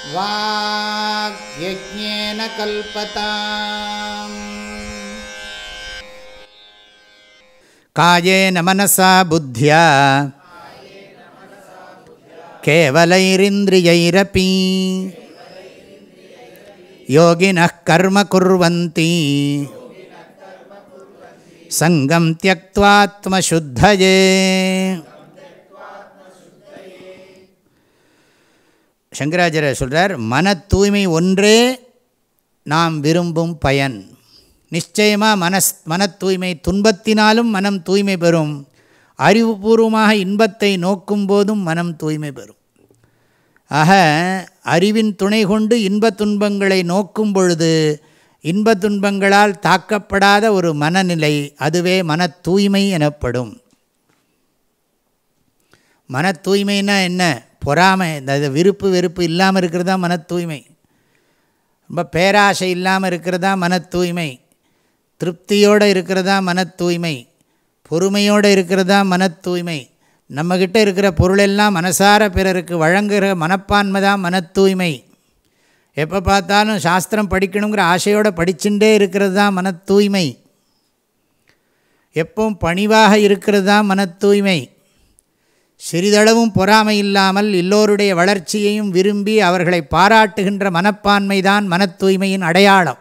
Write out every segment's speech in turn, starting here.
वाग्यज्ञेन कल्पताम् कायेन मनसा बुद्ध्या केवलैरिन्द्रियैरपि योगिनः कर्म कुर्वन्ति सङ्गं त्यक्त्वात्मशुद्धये சங்கராச்சாரியர் சொல்கிறார் மன தூய்மை ஒன்றே நாம் விரும்பும் பயன் நிச்சயமாக மனஸ் மன தூய்மை துன்பத்தினாலும் மனம் தூய்மை பெறும் அறிவுபூர்வமாக இன்பத்தை நோக்கும் போதும் மனம் தூய்மை பெறும் ஆக அறிவின் துணை கொண்டு இன்ப துன்பங்களை நோக்கும் பொழுது இன்ப துன்பங்களால் தாக்கப்படாத ஒரு மனநிலை அதுவே மன தூய்மை எனப்படும் மன தூய்மைன்னா என்ன பொறாமை இந்த விருப்பு வெறுப்பு இல்லாமல் இருக்கிறதா மன தூய்மை ரொம்ப பேராசை இல்லாமல் இருக்கிறதா மன தூய்மை திருப்தியோடு இருக்கிறதா மன தூய்மை பொறுமையோடு இருக்கிறதா மன தூய்மை நம்மக்கிட்ட இருக்கிற பொருளெல்லாம் மனசார பிறருக்கு வழங்குகிற மனப்பான்மை தான் மன தூய்மை எப்போ பார்த்தாலும் சாஸ்திரம் படிக்கணுங்கிற ஆசையோடு படிச்சுட்டே இருக்கிறது தான் மன தூய்மை எப்பவும் பணிவாக இருக்கிறது தான் மன தூய்மை சிறிதளவும் பொறாமை இல்லாமல் எல்லோருடைய வளர்ச்சியையும் விரும்பி அவர்களை பாராட்டுகின்ற மனப்பான்மை தான் மன தூய்மையின் அடையாளம்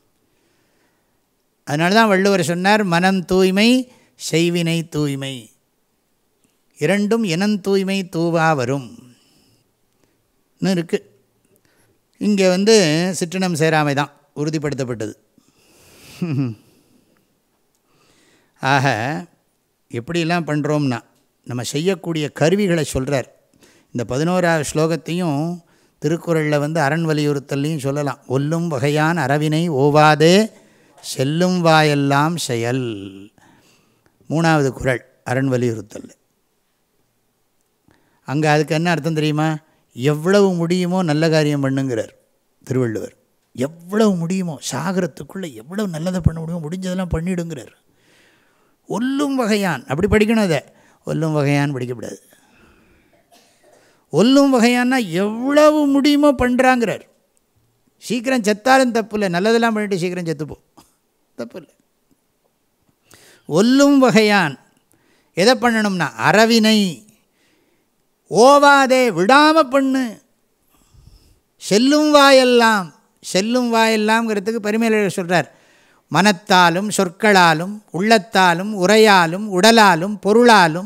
அதனால தான் வள்ளுவர் சொன்னார் மனம் தூய்மை செய்வினை தூய்மை இரண்டும் இனம் தூய்மை தூவா வரும் இருக்குது இங்கே வந்து சிற்றினம் சேராமை தான் உறுதிப்படுத்தப்பட்டது ஆக எப்படிலாம் பண்ணுறோம்னா நம்ம செய்யக்கூடிய கருவிகளை சொல்கிறார் இந்த பதினோராவது ஸ்லோகத்தையும் திருக்குறளில் வந்து அரண் வலியுறுத்தல்லையும் சொல்லலாம் ஒல்லும் வகையான அறவினை ஓவாதே செல்லும் வாயெல்லாம் செயல் மூணாவது குரல் அரண் வலியுறுத்தல் அங்கே அதுக்கு என்ன அர்த்தம் தெரியுமா எவ்வளவு முடியுமோ நல்ல காரியம் பண்ணுங்கிறார் திருவள்ளுவர் எவ்வளவு முடியுமோ சாகரத்துக்குள்ளே எவ்வளவு நல்லதை பண்ண முடியுமோ முடிஞ்சதெல்லாம் பண்ணிவிடுங்கிறார் ஒல்லும் வகையான் அப்படி படிக்கணும் அதை ஒல்லும் வகையான்னு படிக்கக்கூடாது ஒல்லும் வகையான்னா எவ்வளவு முடியுமோ பண்ணுறாங்கிறார் சீக்கிரம் செத்தாலும் தப்பு இல்லை நல்லதெல்லாம் பண்ணிட்டு சீக்கிரம் செத்துப்போம் தப்பு இல்லை ஒல்லும் வகையான் எதை பண்ணணும்னா அறவினை ஓவாதே விடாமல் பண்ணு செல்லும் வாயெல்லாம் செல்லும் வாயெல்லாம்ங்கிறதுக்கு பரிமையில சொல்கிறார் மனத்தாலும் சொற்களாலும் உள்ளத்தாலும் உரையாலும் உடலாலும் பொருளாலும்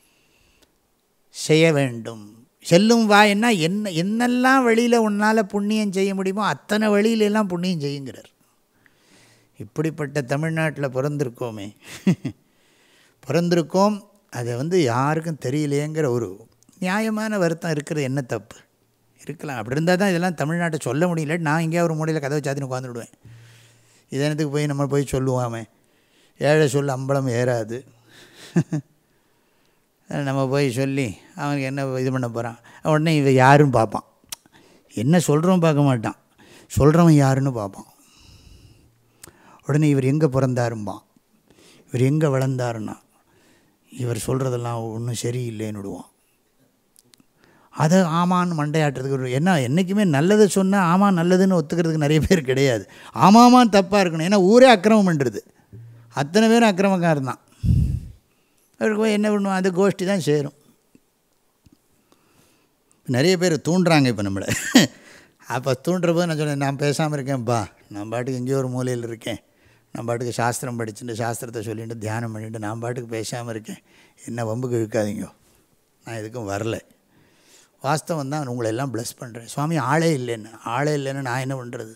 செய்ய வேண்டும் செல்லும் வாய்னா என்ன என்னெல்லாம் வழியில் உன்னால் புண்ணியம் செய்ய முடியுமோ அத்தனை வழியிலெல்லாம் புண்ணியம் செய்யுங்கிறார் இப்படிப்பட்ட தமிழ்நாட்டில் பிறந்திருக்கோமே பிறந்திருக்கோம் அதை வந்து யாருக்கும் தெரியலையேங்கிற ஒரு நியாயமான வருத்தம் இருக்கிறது என்ன தப்பு இருக்கலாம் அப்படி இருந்தால் தான் இதெல்லாம் தமிழ்நாட்டை சொல்ல முடியல நான் எங்கேயா ஒரு மூலையில் கதவை சாத்தின்னு உட்காந்துடுவேன் இதனத்துக்கு போய் நம்ம போய் சொல்லுவாமே ஏழை சொல் அம்பலம் ஏறாது நம்ம போய் சொல்லி அவனுக்கு என்ன இது பண்ண போகிறான் உடனே இவன் யாருன்னு பார்ப்பான் என்ன சொல்கிறோம் பார்க்க மாட்டான் சொல்கிறவன் யாருன்னு பார்ப்பான் உடனே இவர் எங்கே பிறந்தாரும்பான் இவர் எங்கே வளர்ந்தாருன்னா இவர் சொல்கிறதெல்லாம் ஒன்றும் சரியில்லைன்னு விடுவான் அதை ஆமான்னு மண்டையாட்டுறதுக்கு என்ன என்றைக்குமே நல்லதை சொன்னால் ஆமாம் நல்லதுன்னு ஒத்துக்கிறதுக்கு நிறைய பேர் கிடையாது ஆமாமான்னு தப்பாக இருக்கணும் ஏன்னா ஊரே அக்கிரமம் பண்ணுறது அத்தனை பேரும் அக்கிரமக்காரன் தான் அவருக்கு போய் என்ன பண்ணுவோம் அது கோஷ்டி தான் சேரும் நிறைய பேர் தூண்டுறாங்க இப்போ நம்மளை அப்போ தூண்டுற போது நான் சொன்னேன் நான் பேசாமல் இருக்கேன்ப்பா நான் பாட்டுக்கு எங்கேயோ ஒரு மூலையில் இருக்கேன் நான் பாட்டுக்கு சாஸ்திரம் படிச்சுட்டு சாஸ்திரத்தை சொல்லிட்டு தியானம் பண்ணிவிட்டு நான் பாட்டுக்கு பேசாமல் இருக்கேன் என்ன வம்புக்கு இழுக்காதீங்க நான் எதுக்கும் வரல வாஸ்தவம் தான் உங்களை எல்லாம் ப்ளஸ் பண்ணுறேன் சுவாமி ஆளே இல்லைன்னு ஆளே இல்லைன்னு நான் என்ன பண்ணுறது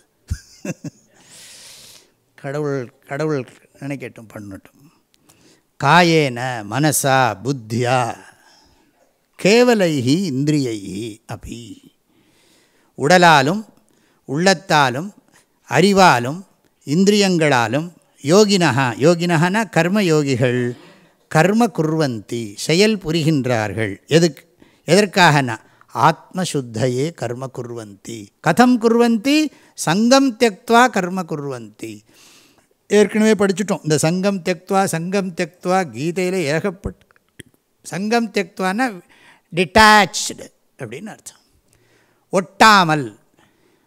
கடவுள் கடவுள் நினைக்கட்டும் பண்ணட்டும் காயேன மனசா புத்தியா கேவலைஹி இந்திரியைஹி அப்பி உடலாலும் உள்ளத்தாலும் அறிவாலும் இந்திரியங்களாலும் யோகினஹா யோகினஹனா கர்மயோகிகள் கர்ம குர்வந்தி செயல் புரிகின்றார்கள் எதுக்கு எதற்காகனா ஆத்மசுத்தையே கர்ம குர்வந்தி கதம் குர்வந்தி சங்கம் தியக்துவா கர்ம குர்வந்தி ஏற்கனவே படிச்சுட்டோம் இந்த சங்கம் தியக்துவா சங்கம் தியக்துவா கீதையில் ஏகப்பட்டு சங்கம் தியக்துவான்னா டிட்டாச்சு அப்படின்னு அர்த்தம் ஒட்டாமல்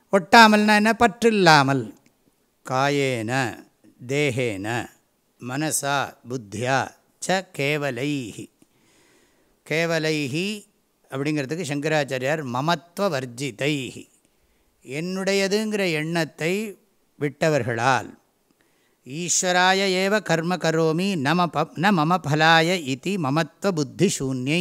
ஒட்டாமல்னா என்ன பற்றில்லாமல் காயேன தேகேன மனசா புத்தியா ச கேவலைஹி கேவலைஹி அப்படிங்கிறதுக்கு சங்கராச்சாரியார் மமத்துவ வர்ஜிதைஹி என்னுடையதுங்கிற எண்ணத்தை விட்டவர்களால் ஈஸ்வராய ஏவ கர்ம கரோமி நம ப ந மம பலாய இதி மமத்துவ புத்தி சூன்யை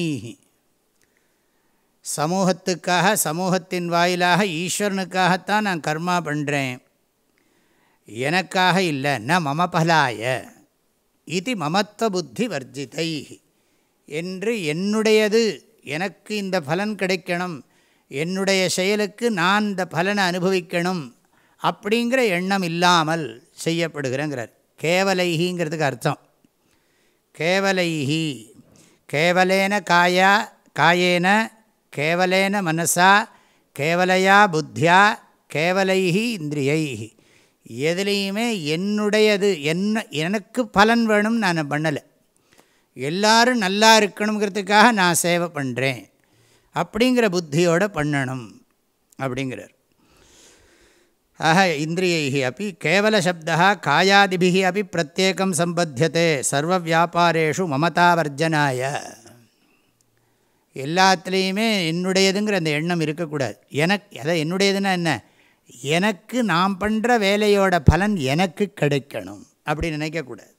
சமூகத்துக்காக சமூகத்தின் வாயிலாக ஈஸ்வரனுக்காகத்தான் நான் கர்மா பண்ணுறேன் எனக்காக இல்லை ந மம பலாய இது மமத்துவ புத்தி வர்ஜிதை என்று என்னுடையது எனக்கு இந்த பலன் கிடைக்கணும் என்னுடைய செயலுக்கு நான் இந்த பலனை அனுபவிக்கணும் அப்படிங்கிற எண்ணம் இல்லாமல் செய்யப்படுகிறேங்கிறார் கேவலைஹிங்கிறதுக்கு அர்த்தம் கேவலைஹி கேவலேன காயா காயேன கேவலேன மனசா கேவலையா புத்தியா கேவலைஹி இந்திரியைஹி எதுலேயுமே என்னுடையது என்ன எனக்கு பலன் வேணும்னு நான் பண்ணலை எல்லாரும் நல்லா இருக்கணுங்கிறதுக்காக நான் சேவை பண்ணுறேன் அப்படிங்கிற புத்தியோடு பண்ணணும் அப்படிங்கிறார் ஆக இந்திரியைஹி அப்படி கேவலசப்தா காயாதிபிகி அப்படி பிரத்யேகம் சம்பத்தியதே சர்வ வியாபாரேஷு மமதாவர்ஜனாய எல்லாத்துலேயுமே என்னுடையதுங்கிற அந்த எண்ணம் இருக்கக்கூடாது எனக்கு அதை என்னுடையதுன்னா என்ன எனக்கு நாம் பண்ணுற வேலையோட பலன் எனக்கு கிடைக்கணும் அப்படி நினைக்கக்கூடாது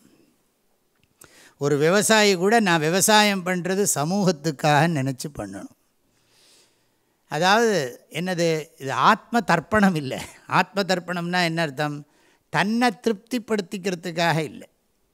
ஒரு விவசாயி கூட நான் விவசாயம் பண்ணுறது சமூகத்துக்காக நினச்சி பண்ணணும் அதாவது என்னது இது ஆத்ம தர்ப்பணம் இல்லை ஆத்ம தர்ப்பணம்னா என்ன அர்த்தம் தன்னை திருப்திப்படுத்திக்கிறதுக்காக இல்லை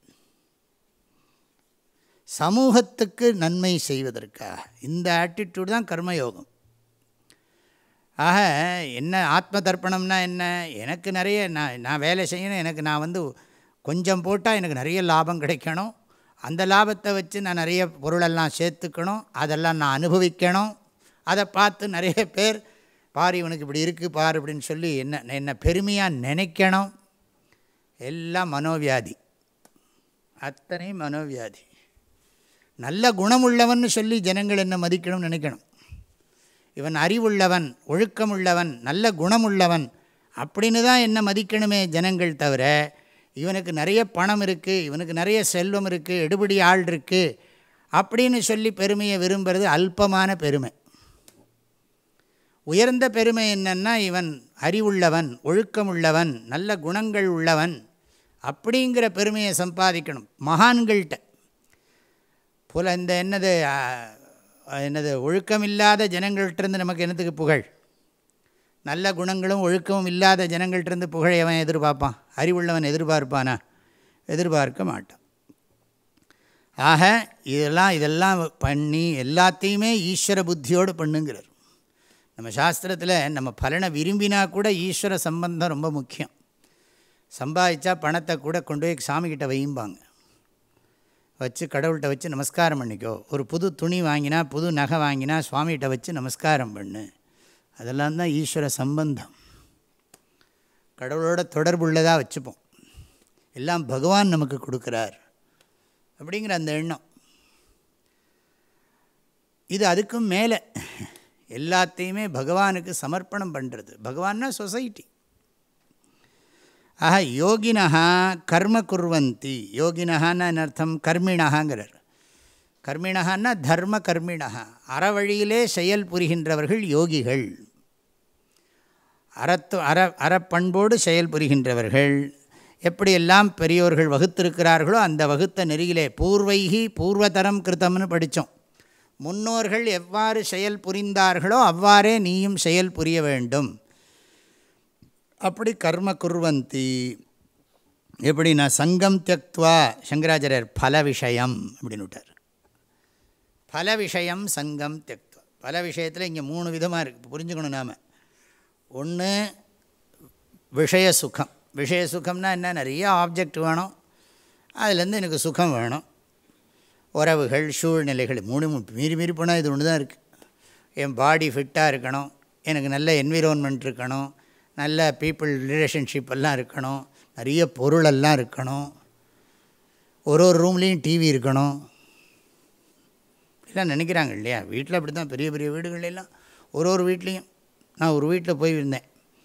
சமூகத்துக்கு நன்மை செய்வதற்காக இந்த ஆட்டிடியூட் தான் கர்மயோகம் ஆக என்ன ஆத்ம தர்ப்பணம்னா என்ன எனக்கு நிறைய நான் நான் வேலை செய்யணும் எனக்கு நான் வந்து கொஞ்சம் போட்டால் எனக்கு நிறைய லாபம் கிடைக்கணும் அந்த லாபத்தை வச்சு நான் நிறைய பொருளெல்லாம் சேர்த்துக்கணும் அதெல்லாம் நான் அனுபவிக்கணும் அதை பார்த்து நிறைய பேர் பார் இவனுக்கு இப்படி இருக்குது பார் அப்படின்னு சொல்லி என்ன என்ன பெருமையாக நினைக்கணும் எல்லாம் மனோவியாதி அத்தனை மனோவியாதி நல்ல குணமுள்ளவன் சொல்லி ஜனங்கள் என்ன மதிக்கணும்னு நினைக்கணும் இவன் அறிவுள்ளவன் ஒழுக்கமுள்ளவன் நல்ல குணமுள்ளவன் அப்படின்னு தான் என்ன மதிக்கணுமே ஜனங்கள் தவிர இவனுக்கு நிறைய பணம் இருக்குது இவனுக்கு நிறைய செல்வம் இருக்குது எடுபடி ஆள் இருக்குது அப்படின்னு சொல்லி பெருமையை விரும்புகிறது அல்பமான பெருமை உயர்ந்த பெருமை என்னன்னா இவன் அறிவுள்ளவன் ஒழுக்கமுள்ளவன் நல்ல குணங்கள் உள்ளவன் அப்படிங்கிற பெருமையை சம்பாதிக்கணும் மகான்கள்கிட்ட புல இந்த என்னது என்னது ஒழுக்கமில்லாத ஜனங்கள்கிட்டருந்து நமக்கு என்னத்துக்கு புகழ் நல்ல குணங்களும் ஒழுக்கமும் இல்லாத ஜனங்கள்கிட்டருந்து புகழை அவன் எதிர்பார்ப்பான் அறிவுள்ளவன் எதிர்பார்ப்பானா எதிர்பார்க்க மாட்டான் ஆக இதெல்லாம் இதெல்லாம் பண்ணி எல்லாத்தையுமே ஈஸ்வர புத்தியோடு பண்ணுங்கிறார் நம்ம சாஸ்திரத்தில் நம்ம பலனை விரும்பினா கூட ஈஸ்வர சம்பந்தம் ரொம்ப முக்கியம் சம்பாதிச்சா பணத்தை கூட கொண்டு போய் சாமிக்கிட்ட வையும்பாங்க வச்சு கடவுள்கிட்ட வச்சு நமஸ்காரம் பண்ணிக்கோ ஒரு புது துணி வாங்கினா புது நகை வாங்கினா சுவாமிகிட்ட வச்சு நமஸ்காரம் பண்ணு அதெல்லாம் தான் ஈஸ்வர சம்பந்தம் கடவுளோட தொடர்புள்ளதாக வச்சுப்போம் எல்லாம் பகவான் நமக்கு கொடுக்குறார் அப்படிங்கிற அந்த எண்ணம் இது அதுக்கும் மேலே எல்லாத்தையுமே பகவானுக்கு சமர்ப்பணம் பண்ணுறது பகவான்னா சொசைட்டி ஆஹா யோகினஹா கர்ம குர்வந்தி யோகினஹான்னு அர்த்தம் கர்மிணகாங்கிறார் கர்மிணகான்னா தர்ம கர்மிணகா அறவழியிலே செயல் புரிகின்றவர்கள் யோகிகள் அறத்து அற அறப்பண்போடு செயல் புரிகின்றவர்கள் எப்படியெல்லாம் பெரியோர்கள் வகுத்திருக்கிறார்களோ அந்த வகுத்த நெறியிலே பூர்வைகி பூர்வதரம் கிருத்தம்னு படித்தோம் முன்னோர்கள் எவ்வாறு செயல் புரிந்தார்களோ அவ்வாறே நீயும் செயல் புரிய வேண்டும் அப்படி கர்ம குர்வந்தி எப்படி நான் சங்கம் தியக்துவா சங்கராச்சாரியர் பல விஷயம் அப்படின்னு விட்டார் பல விஷயம் சங்கம் தியக்துவா பல விஷயத்தில் இங்கே மூணு விதமாக இருக்குது புரிஞ்சுக்கணும் நாம் ஒன்று விஷய சுகம் விஷய சுகம்னா என்ன நிறைய ஆப்ஜெக்ட் வேணும் அதுலேருந்து எனக்கு சுகம் வேணும் உறவுகள் சூழ்நிலைகள் மூணு மீறி மீறி போனால் இது ஒன்று தான் இருக்குது என் பாடி ஃபிட்டாக இருக்கணும் எனக்கு நல்ல என்விரான்மெண்ட் இருக்கணும் நல்ல பீப்புள் ரிலேஷன்ஷிப் எல்லாம் இருக்கணும் நிறைய பொருளெல்லாம் இருக்கணும் ஒரு ஒரு ரூம்லேயும் டிவி இருக்கணும் எல்லாம் நினைக்கிறாங்க இல்லையா வீட்டில் அப்படி தான் பெரிய பெரிய வீடுகளெல்லாம் ஒரு ஒரு வீட்லேயும் நான் ஒரு வீட்டில் போய் இருந்தேன்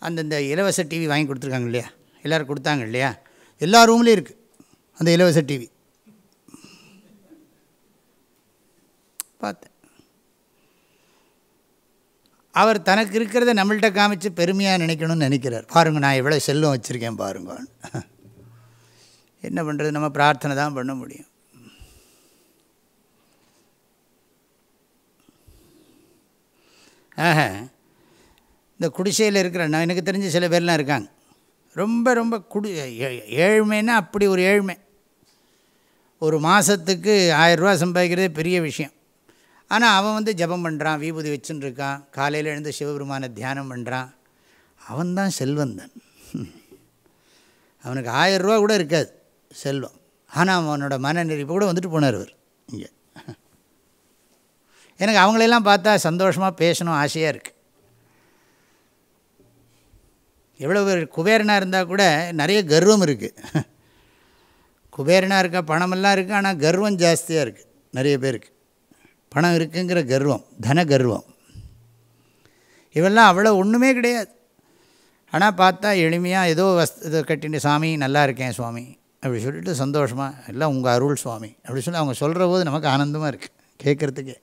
அந்தந்த இலவச டிவி வாங்கி கொடுத்துருக்காங்க இல்லையா எல்லோரும் கொடுத்தாங்க இல்லையா எல்லா ரூம்லேயும் இருக்குது அந்த இலவச டிவி பார்த்தேன் அவர் தனக்கு இருக்கிறத நம்மள்கிட்ட காமிச்சு பெருமையாக நினைக்கணும்னு நினைக்கிறார் பாருங்க நான் எவ்வளோ செல்வம் வச்சுருக்கேன் பாருங்க என்ன பண்ணுறது நம்ம பிரார்த்தனை தான் பண்ண முடியும் ஆக இந்த குடிசையில் இருக்கிற நான் எனக்கு தெரிஞ்ச சில பேர்லாம் இருக்காங்க ரொம்ப ரொம்ப குடி ஏ- ஏழ்மைன்னா அப்படி ஒரு ஏழ்மை ஒரு மாதத்துக்கு ஆயரூவா சம்பாதிக்கிறதே பெரிய விஷயம் ஆனால் அவன் வந்து ஜெபம் பண்ணுறான் விபூதி வச்சுன்னு இருக்கான் காலையில் எழுந்து சிவபெருமானை தியானம் பண்ணுறான் அவன்தான் செல்வந்தன் அவனுக்கு ஆயரூவா கூட இருக்காது செல்வம் ஆனால் அவனோட மனநிறைப்பு கூட வந்துட்டு போனார் அவர் இங்கே எனக்கு அவங்களெல்லாம் பார்த்தா சந்தோஷமாக பேசணும் ஆசையாக இருக்குது எவ்வளோ பேர் குபேரனாக இருந்தால் கூட நிறைய கர்வம் இருக்குது குபேரனாக இருக்க பணமெல்லாம் இருக்குது ஆனால் கர்வம் ஜாஸ்தியாக இருக்குது நிறைய பேருக்கு பணம் இருக்குங்கிற கர்வம் தன கர்வம் இவெல்லாம் அவ்வளோ ஒன்றுமே கிடையாது ஆனால் பார்த்தா எளிமையாக ஏதோ வஸ் இதை கட்டிட்டு சாமி நல்லா இருக்கேன் சுவாமி அப்படி சொல்லிட்டு சந்தோஷமாக எல்லாம் உங்கள் அருள் சுவாமி அப்படி சொல்லி அவங்க சொல்கிற போது நமக்கு ஆனந்தமாக இருக்குது கேட்குறதுக்கே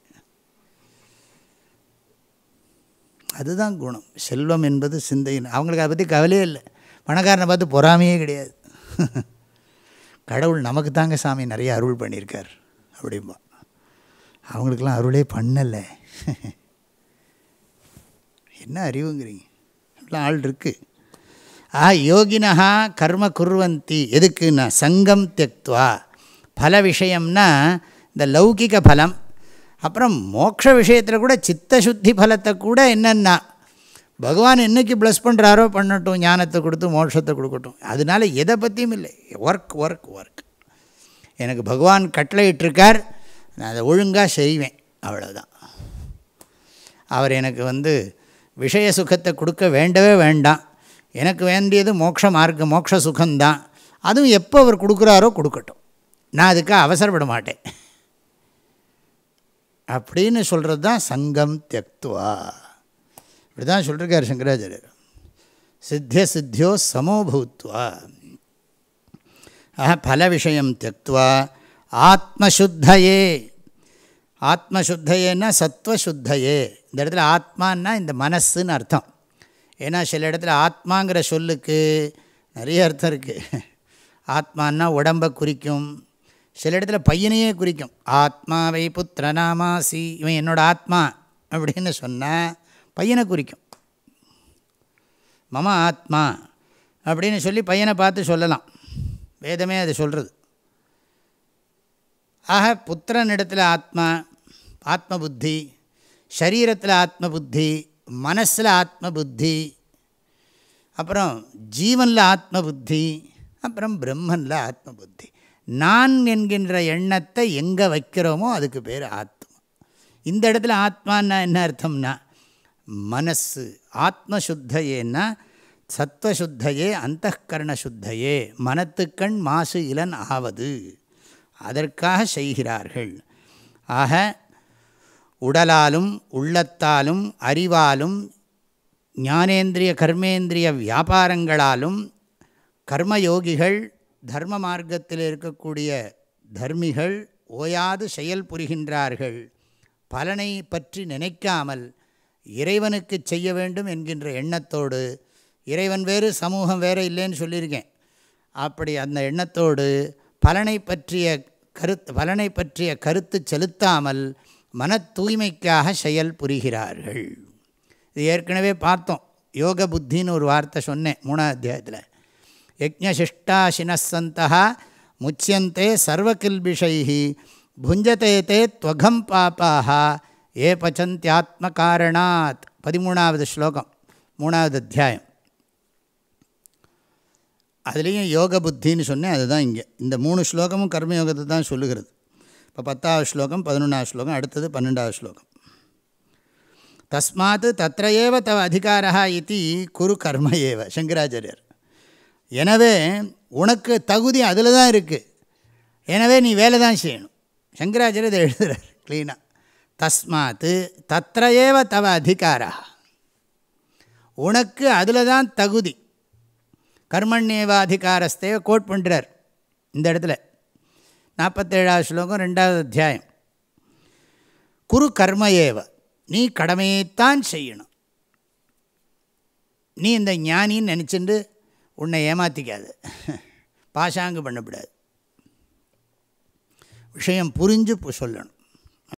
அதுதான் குணம் செல்வம் என்பது சிந்தையின் அவங்களுக்கு அதை பற்றி கவலையே இல்லை பணக்காரனை பார்த்து பொறாமையே கிடையாது கடவுள் நமக்கு தாங்க சாமி நிறைய அருள் பண்ணியிருக்கார் அப்படிம்பா அவங்களுக்கெல்லாம் அருளே பண்ணலை என்ன அறிவுங்கிறீங்க எல்லாம் ஆள் இருக்குது ஆ யோகினஹா கர்ம குர்வந்தி எதுக்குன்னா சங்கம் தியக்துவா பல விஷயம்னா இந்த லௌகிக பலம் அப்புறம் மோட்ச விஷயத்தில் கூட சித்தசுத்தி பலத்தை கூட என்னென்னா பகவான் என்னைக்கு ப்ளஸ் பண்ணுறாரோ பண்ணட்டும் ஞானத்தை கொடுத்து மோட்சத்தை கொடுக்கட்டும் அதனால எதை பற்றியும் இல்லை ஒர்க் ஒர்க் ஒர்க் எனக்கு பகவான் கட்டளையிட்டிருக்கார் நான் அதை ஒழுங்காக செய்வேன் அவ்வளோதான் அவர் எனக்கு வந்து விஷய சுகத்தை கொடுக்க வேண்டவே வேண்டாம் எனக்கு வேண்டியது மோட்ச மார்க்க மோட்ச சுகம்தான் அதுவும் எப்போ அவர் கொடுக்குறாரோ கொடுக்கட்டும் நான் அதுக்காக அவசரப்பட மாட்டேன் அப்படின்னு சொல்கிறது தான் சங்கம் தியக்துவா இப்படி தான் சொல்லியிருக்கார் சங்கராச்சாரியர் சித்திய சித்தியோ சமோபூத்வா ஆஹா பல விஷயம் தியக்துவா ஆத்மசுத்தையே ஆத்மசுத்தையேன்னா சத்வசுத்தையே இந்த இடத்துல ஆத்மான்னா இந்த மனசுன்னு அர்த்தம் ஏன்னா சில இடத்துல ஆத்மாங்கிற சொல்லுக்கு நிறைய அர்த்தம் இருக்குது ஆத்மான்னா உடம்பை குறிக்கும் சில இடத்துல பையனையே குறிக்கும் ஆத்மாவை புத்திரநாமாசி இவன் என்னோட ஆத்மா அப்படின்னு சொன்னால் பையனை குறிக்கும் மம ஆத்மா அப்படின்னு சொல்லி பையனை பார்த்து சொல்லலாம் வேதமே அது சொல்கிறது ஆக புத்திரனிடத்தில் ஆத்மா ஆத்ம புத்தி சரீரத்தில் ஆத்ம புத்தி மனசில் ஆத்ம புத்தி அப்புறம் ஜீவனில் ஆத்ம புத்தி அப்புறம் பிரம்மனில் ஆத்ம புத்தி நான் என்கின்ற எண்ணத்தை எங்கே வைக்கிறோமோ அதுக்கு பேர் ஆத்மா இந்த இடத்துல ஆத்மான்னா என்ன அர்த்தம்னா மனசு ஆத்மசுத்தையேன்னா சத்வசுத்தையே அந்தகரண சுத்தையே மனத்துக்கண் மாசு இலன் ஆவது அதற்காக செய்கிறார்கள் ஆக உடலாலும் உள்ளத்தாலும் அறிவாலும் ஞானேந்திரிய கர்மேந்திரிய வியாபாரங்களாலும் கர்மயோகிகள் தர்ம மார்க்கத்தில் இருக்கக்கூடிய தர்மிகள் ஓயாது செயல் புரிகின்றார்கள் பலனை பற்றி நினைக்காமல் இறைவனுக்கு செய்ய வேண்டும் என்கின்ற எண்ணத்தோடு இறைவன் வேறு சமூகம் வேறு இல்லைன்னு சொல்லியிருக்கேன் அப்படி அந்த எண்ணத்தோடு பலனை பற்றிய கருத்து பலனை பற்றிய கருத்து செலுத்தாமல் மன தூய்மைக்காக செயல் புரிகிறார்கள் இது ஏற்கனவே பார்த்தோம் யோக புத்தின்னு ஒரு வார்த்தை சொன்னேன் மூணாவது அத்தியாயத்தில் யஜ்ஞசிஷ்டாசினசந்தா முச்சியந்தே சர்வகில்பிஷை புஞ்சதே தே துவகம் பாப்பாக ஏ பச்சந்தியாத்ம காரணாத் பதிமூணாவது ஸ்லோகம் மூணாவது அத்தியாயம் அதுலேயும் யோக புத்தின்னு சொன்னேன் அதுதான் இங்கே இந்த மூணு ஸ்லோகமும் கர்மயோகத்தை தான் சொல்லுகிறது இப்போ பத்தாவது ஸ்லோகம் பதினொன்றாவது ஸ்லோகம் அடுத்தது பன்னெண்டாவது ஸ்லோகம் தஸ்மாத் தத்ரையேவ தவ அதிகாரா இது குரு கர்ம ஏவ சங்கராச்சாரியர் எனவே உனக்கு தகுதி அதில் தான் இருக்குது எனவே நீ வேலை தான் செய்யணும் சங்கராச்சாரியர் இதை எழுதுகிறார் க்ளீனாக தஸ்மாத் தத்ரையேவ தவ அதிகாரா உனக்கு அதில் தான் தகுதி கர்மண்யேவாதிகாரஸ்தைய கோட் பண்ணுறார் இந்த இடத்துல நாற்பத்தேழாவது ஸ்லோகம் ரெண்டாவது அத்தியாயம் குரு கர்ம ஏவ நீ கடமையைத்தான் செய்யணும் நீ இந்த ஞானின்னு நினச்சிட்டு உன்னை ஏமாற்றிக்காது பாஷாங்கு பண்ணக்கூடாது விஷயம் புரிஞ்சு பு- சொல்லணும்